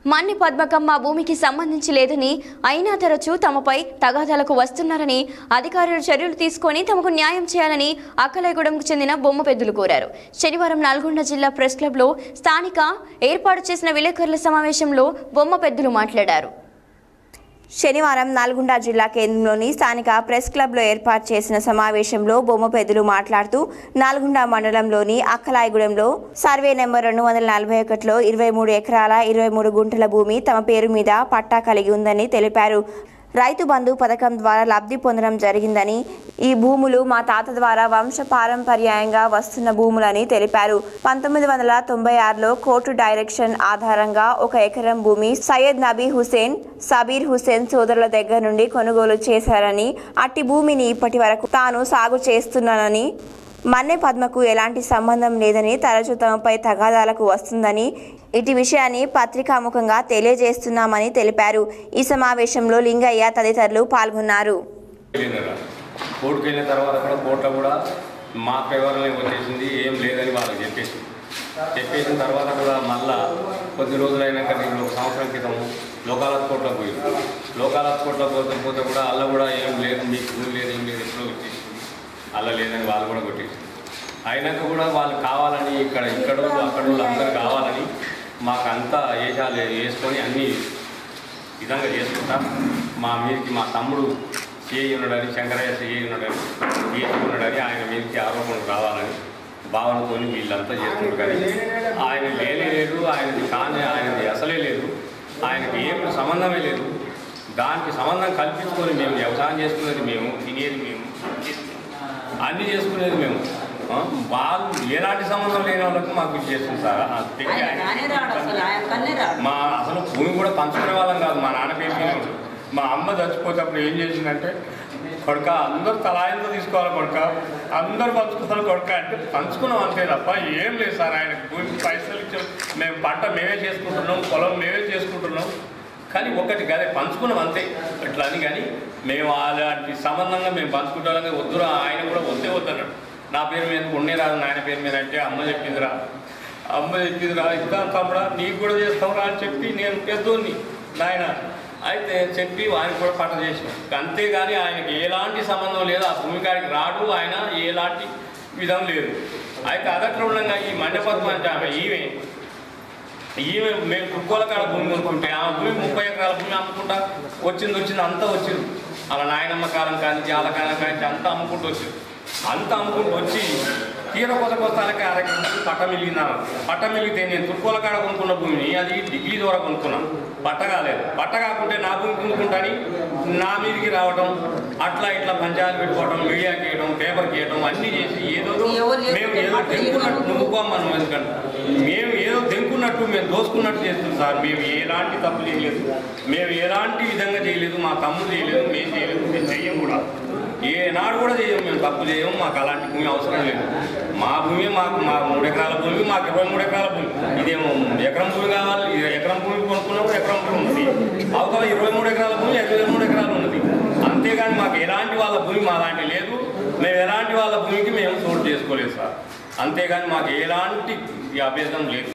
మన్ని పద్మకమ్మ భూమికి సంబంధించి లేదని అయినా తరచూ తమపై తగాదాలకు వస్తున్నారని అధికారులు చర్యలు తీసుకొని తమకు న్యాయం చేయాలని అక్కలగూడెంకు చెందిన బొమ్మ పెద్దలు కోరారు శనివారం నల్గొండ జిల్లా ప్రెస్ క్లబ్లో స్థానిక ఏర్పాటు చేసిన విలేకరుల సమావేశంలో బొమ్మ పెద్దలు మాట్లాడారు శనివారం నల్గొండ జిల్లా కేంద్రంలోని స్థానిక ప్రెస్ క్లబ్లో ఏర్పాటు చేసిన సమావేశంలో బొమ్మ పెద్దలు మాట్లాడుతూ నల్గొండ మండలంలోని అక్కలాయగూడెంలో సర్వే నెంబర్ రెండు వందల నలభై ఒకటిలో ఇరవై మూడు ఎకరాల ఇరవై మూడు గుంటల భూమి తమ పేరు మీద పట్టా కలిగి ఉందని తెలిపారు రైతు బంధు పథకం ద్వారా లబ్ధి పొందడం జరిగిందని ఈ భూములు మా తాత ద్వారా వంశ పారంపర్యంగా వస్తున్న భూములని తెలిపారు పంతొమ్మిది వందల తొంభై ఆరులో కోర్టు డైరెక్షన్ ఆధారంగా ఒక ఎకరం భూమి సయ్యద్ నబీ హుసేన్ సబీర్ హుసేన్ సోదరుల దగ్గర నుండి కొనుగోలు చేశారని అట్టి భూమిని ఇప్పటి వరకు తాను సాగు చేస్తున్నానని మన్నె పద్మకు ఎలాంటి సంబంధం లేదని తరచూ తమపై తగాదాలకు వస్తుందని ఇటు విషయాన్ని పత్రికాముఖంగా తెలియజేస్తున్నామని తెలిపారు ఈ సమావేశంలో లింగయ్య తదితరులు పాల్గొన్నారు వెళ్ళినారా కోర్టుకు వెళ్ళిన తర్వాత కూడా కోర్టులో కూడా మా ఫేవర్లో వచ్చేసింది ఏం లేదని వాళ్ళకి చెప్పేసి చెప్పేసిన తర్వాత కూడా మళ్ళా కొద్ది రోజులైనాక నేను ఒక సంవత్సరం క్రితం లోకాలత్ కోర్టులో పోయి లోకాలత్ కోర్టులో పోతే పోతే కూడా అల్ల కూడా ఏం లేదు మీకు భూమి లేదు ఏం లేదు ఎప్పుడో వచ్చేసింది అల్ల లేదని వాళ్ళు కూడా కొట్టేసి అయినాక కూడా వాళ్ళు కావాలని ఇక్కడ ఇక్కడ అక్కడ వాళ్ళు అందరు కావాలని మాకు అంతా వేషాలు వేసుకొని అన్నీ విధంగా చేసుకుంటా మా మీదకి మా తమ్ముడు సిఐ ఉన్నాడని శంకరయ్య సిఐ ఉన్నాడని డిఎస్పీ ఉన్నాడని ఆయన మీదకి ఆరోపణలు రావాలని భావనతో వీళ్ళంతా చేస్తున్నారు కానీ ఆయన లేనే లేదు ఆయనది కానీ ఆయనది అసలే లేదు ఆయనకి ఏం సంబంధమే లేదు దానికి సంబంధం కల్పించుకొని మేము వ్యవసాయం చేసుకునేది మేము తినేది మేము అన్నీ చేసుకునేది మేము ఆ, వాళ్ళు ఎలాంటి సంబంధం లేని వాళ్ళకి మాకు ఇది చేస్తుంది సార్ ఆ తెచ్చి ఆయన నానే రాడు అసలు ఆయన కన్నే రాడు మా అసలు భూమి కూడా పంచుకునే వాళ్ళం కాదు మా నాన్న పేరు మీద ఉంది. మా అమ్మ చచ్చిపోతే అప్పుడు ఏం చేసిందంటే కొడుక అందరు తలాయంతో తీసుకోవాలి కొడుక అందరు పంచుకున్నారు కొడుక అంటే పంచుకున్నాం అంతే తప్ప ఏం లేదు సార్ ఆయన భూమి పైసలు ఇచ్చాం మేము పంట మేమే చేసుకుంటున్నాం పొలం మేమే చేసుకుంటున్నాం కానీ ఒకటి గదే పంచుకున్నాం అంతే ఇట్లా అని కానీ మేము అలాంటి సంబంధంగా మేము పంచుకుంటాం వద్దురా ఆయన కూడా వద్దే వద్దన్నాడు నా పేరు మీద ఉండే రాదు నాయన పేరు మీద అంటే అమ్మ చెప్పిందిరా అమ్మ చెప్పిందిరా ఇంకా తమ్ముడా నీకు కూడా చేస్తావురా అని చెప్పి నేను పెద్దోన్ని నాయన అయితే చెప్పి ఆయనకు కూడా పట్ట చేసిన అంతేగాని ఆయనకి ఎలాంటి సంబంధం లేదు ఆ భూమి కాడికి రాడు ఆయన ఎలాంటి విధం లేదు అయితే అదట్లో ఉండగా ఈ మండపత్వం అంటే ఆమె ఈమె ఈమె మేము కుక్కల కాడ భూమి కొనుక్కుంటే ఆ భూమి ముప్పై ఎకరాల భూమి అమ్ముకుంటా వచ్చింది వచ్చింది అంతా వచ్చింది అలా నాయనమ్మ కాలం కానీ వాళ్ళ కాలం కానీ అంతా అమ్ముకుంటూ వచ్చింది అంతా అమ్ముకుంటూ వచ్చి తీర కొస కొస్తానికి అరకి పట్ట మిలిగినాను పట్ట మిలిగితే నేను తుర్కోల కాడ కొనుక్కున్న భూమిని అది డిగ్రీ ద్వారా కొనుక్కున్నాను పట్ట కాలేదు పట్ట కాకుంటే నా భూమి కొనుక్కుంటాని నా మీదకి రావడం అట్లా ఇట్లా పంచాయతీ పెట్టుకోవడం మీడియాకి వేయడం పేపర్కి వేయడం అన్నీ చేసి ఏదో ఎవరు చేస్తుంటే మేము ఏదో పట్ట తెంపుకున్నట్టు చేయడం. నువ్వు మనం ఎందుకంటే మేము ఏదో తెంకున్నట్టు మేము దోసుకున్నట్టు చేస్తున్నాం సార్ మేము ఎలాంటి తప్పు చేయలేదు మేము ఎలాంటి విధంగా చేయలేదు మా తమ్ముడు చేయలేదు మేము చేయలేదు మేము చెయ్యం కూడా ఏనాడు కూడా చేయం మేము తప్పు చేయం మాకు అలాంటి భూమి అవసరం లేదు మా భూమి మాకు మా మూడు ఎకరాల భూమి మాకు ఇరవై మూడు ఎకరాల భూమి ఇదేమో ఎకరం భూమి కావాలి ఇది ఎకరం భూమి కొనుక్కున్నప్పుడు ఎకరం భూమి ఉన్నది అవతల ఇరవై మూడు ఎకరాల భూమి ఇరవై మూడు ఎకరాలు ఉన్నది అంతేగాని మాకు ఎలాంటి వాళ్ళ భూమి మా లాంటి లేదు మేము ఎలాంటి వాళ్ళ భూమికి మేము చోటు చేసుకోలేదు సార్ అంతేగాని మాకు ఎలాంటి అభ్యర్థం లేదు